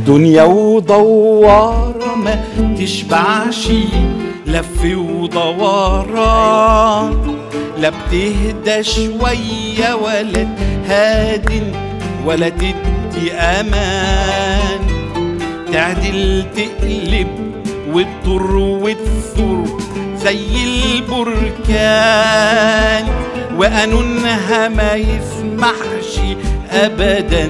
دنيا ودوارة ما تشبعش لف ودوران لا بتهدى شوية ولا تهادن ولا تدي أمان تعدل تقلب وتضر وتثور زي البركان وقانونها ما يسمحش ابدا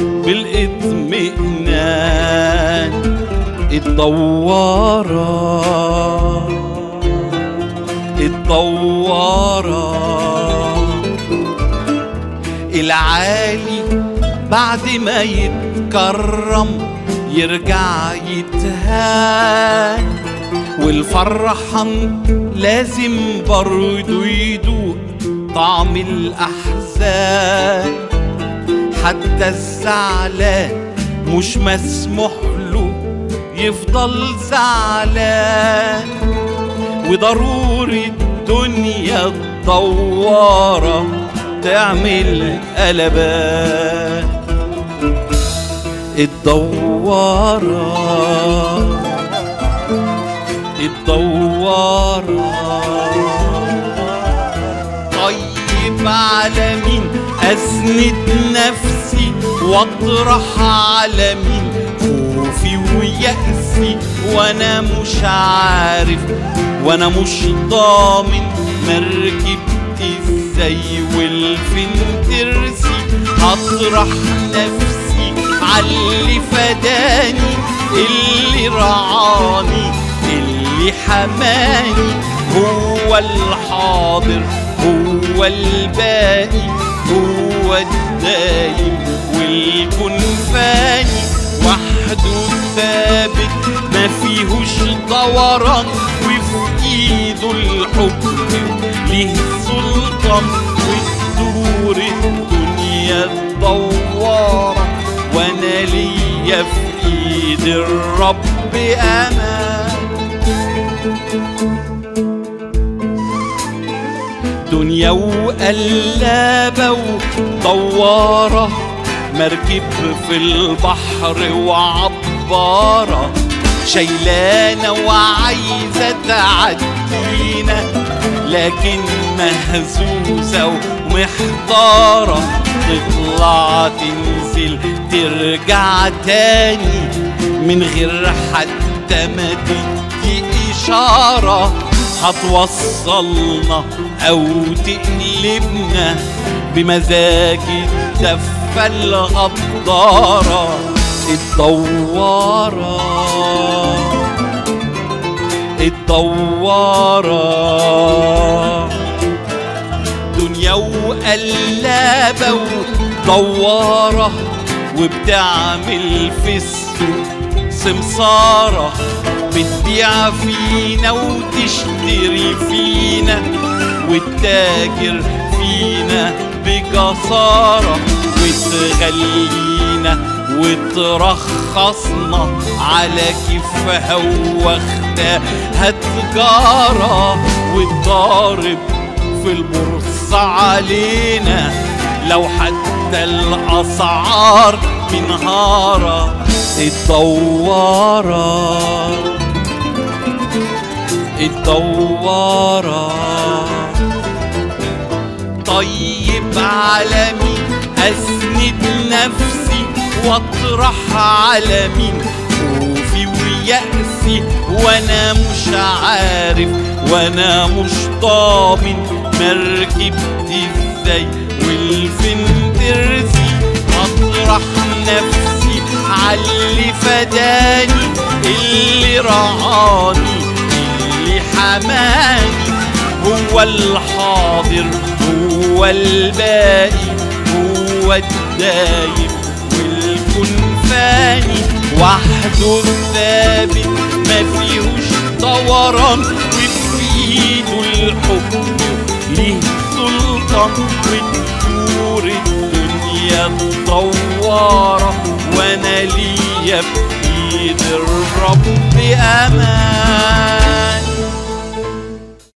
بالاطمئنان الدوارة الدوارة العالي بعد ما يتكرم يرجع يتهان والفرحان لازم برضو يدوق طعم الأحزان حتى الزعلان مش مسموح له يفضل زعلان وضروري الدنيا الدوارة تعمل قلبان الدوارة الدوارة طيب على مين أسند نفسي واطرح على مين خوفي ويأسي وانا مش عارف وانا مش ضامن مركبتي ازاي والفين ترسي هطرح نفسي عاللي فداني اللي رعاني اللي حماني هو الحاضر هو الباقي هو الدايم والكون فاني وحده ثابت ما فيهوش دوران وفي ايده الحكم ليه سلطان وتدور الدنيا الدوارة وانا ليا في ايد الرب امان دنيا وقلابة ودوارة مركب في البحر وعبارة شيلانة وعايزة تعدينا لكن مهزوزة ومحتارة تطلع تنزل ترجع تاني من غير حتى ما تدي إشارة هتوصلنا أو تقلبنا بمزاج الدفة الغدارة الدوارة الدوارة دنيا وقلابة ودوارة وبتعمل في السوق سمسارة بتبيع فينا وتشتري فينا وتتاجر فينا بجسارة وتغلينا وترخصنا على كيفها واختها تجارة وتضارب في البورصة علينا لو حتى الأسعار منهارة الدوارة الدوارة طيب على مين أسند نفسي واطرح على مين خوفي ويأسي وانا مش عارف وانا مش ضامن مركبتي ازاي والفين ترسي اطرح نفسي عاللي فداني اللي رعاني اللي حماني هو الحاضر هو الباقي هو الدايم والكون فاني وحده ثابت ما فيهوش دوران وفي ايده الحكم ليه سلطان وتدور الدنيا مدورة وانا ليا في ايد الرب امان